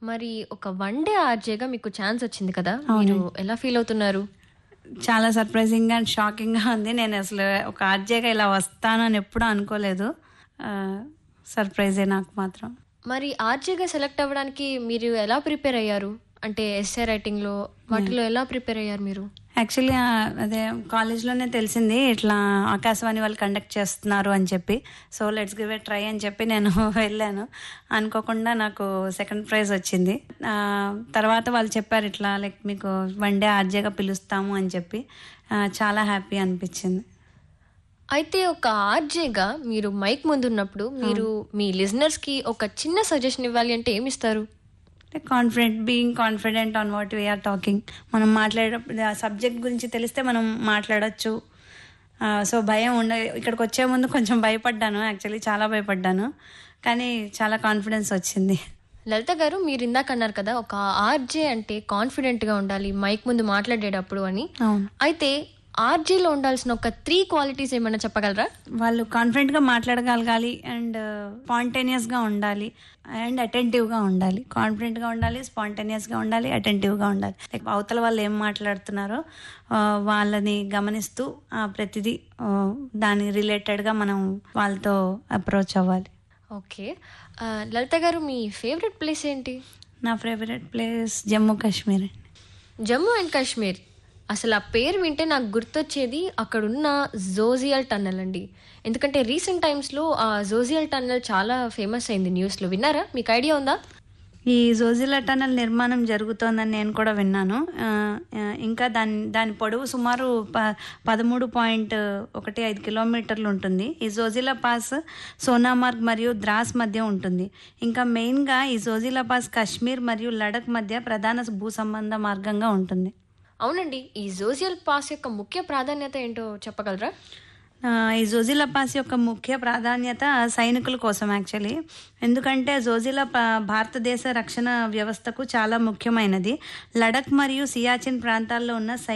మరి ఒక one day ఆర్జేగా మీకు ఛాన్స్ వచ్చింది కదా మీరు ఎలా ఫీల్ అవుతున్నారు చాలా సర్ప్రైజింగ్గా అండ్ షాకింగ్గా ఉంది నేను అసలు ఒక ఆర్జేగా ఇలా వస్తాను అని ఎప్పుడూ అనుకోలేదు సర్ప్రైజే నాకు మాత్రం మరి ఆర్జేగా సెలెక్ట్ అవ్వడానికి మీరు ఎలా ప్రిపేర్ అయ్యారు అంటే ఎస్ఏ రైటింగ్ లో వాటిలో ఎలా ప్రిపేర్ అయ్యారు మీరు యాక్చువల్లీ అదే కాలేజ్లోనే తెలిసింది ఇట్లా ఆకాశవాణి వాళ్ళు కండక్ట్ చేస్తున్నారు అని చెప్పి so let's give a try అని చెప్పి నేను వెళ్ళాను అనుకోకుండా నాకు సెకండ్ ప్రైజ్ వచ్చింది ఆ, తర్వాత వాళ్ళు చెప్పారు ఇట్లా లైక్ మీకు వన్ డే ఆర్జేగా పిలుస్తాము అని చెప్పి ఆ, చాలా హ్యాపీ అనిపించింది అయితే ఒక ఆర్జేగా మీరు మైక్ ముందున్నప్పుడు మీరు మీ లిజనర్స్ కి ఒక చిన్న సజెషన్ ఇవ్వాలి అంటే ఏమి ఇస్తారు confident being confident on what we are talking మనం మాట్లాడేటప్పుడు ఆ సబ్జెక్ట్ గురించి తెలిస్తే మనం మాట్లాడచ్చు సో భయం ఉండ ఇక్కడికి వచ్చే ముందు కొంచెం భయపడ్డాను యాక్చువల్లీ చాలా భయపడ్డాను కానీ చాలా కాన్ఫిడెన్స్ వచ్చింది లలిత గారు మీరు ఇందాక అన్నారు కదా ఒక ఆర్జే అంటే కాన్ఫిడెంట్ గా ఉండాలి మైక్ ముందు మాట్లాడేటప్పుడు అని అవును అయితే ఆర్జేలో ఉండాల్సిన ఒక త్రీ క్వాలిటీస్ ఏమైనా చెప్పగలరా వాళ్ళు కాన్ఫిడెంట్గా మాట్లాడగలగాలి అండ్ స్పాంటేనియస్గా ఉండాలి అండ్ అటెంటివ్గా ఉండాలి కాన్ఫిడెంట్గా ఉండాలి స్పాంటేనియస్గా ఉండాలి అటెంటివ్గా ఉండాలి లైక్ అవతల వాళ్ళు ఏం మాట్లాడుతున్నారో ఆ, వాళ్ళని గమనిస్తూ ఆ, ప్రతిదీ ఆ, దాని రిలేటెడ్గా మనం వాళ్ళతో అప్రోచ్ అవ్వాలి ఓకే ఆ, లలిత గారు మీ ఫేవరెట్ ప్లేస్ ఏంటి నా favourite place Jammu Kashmir Jammu and Kashmir అసలు ఆ పేరు వింటే నాకు గుర్తొచ్చేది అక్కడున్న జోజియల్ టన్నల్ అండి ఎందుకంటే రీసెంట్ టైమ్స్లో ఆ జోజియల్ టన్నల్ చాలా ఫేమస్ అయింది న్యూస్లో విన్నారా మీకు ఐడియా ఉందా ఈ జోజిలా టనల్ నిర్మాణం జరుగుతోందని నేను కూడా విన్నాను ఆ, ఆ, ఇంకా దాని దాని పొడవు సుమారు ప పదమూడు పాయింట్ ఒకటి ఐదు కిలోమీటర్లు ఉంటుంది ఈ జోజిలా పాస్ సోనామార్గ్ మరియు ద్రాస్ మధ్య ఉంటుంది ఇంకా మెయిన్గా ఈ జోజిలా పాస్ కాశ్మీర్ మరియు లడక్ మధ్య ప్రధాన భూ సంబంధ మార్గంగా ఉంటుంది అవునండి ఈ జోజియల్ పాస్ యొక్క ముఖ్య ప్రాధాన్యత ఏంటో చెప్పగలరా ఆ, ఈ జోజిలా పాస్ యొక్క ముఖ్య ప్రాధాన్యత సైనికుల కోసం యాక్చువల్లీ ఎందుకంటే జోజిలా పా- భారతదేశ రక్షణ వ్యవస్థకు చాలా ముఖ్యమైనది లడక్ మరియు సియాచిన్ ప్రాంతాల్లో ఉన్న సై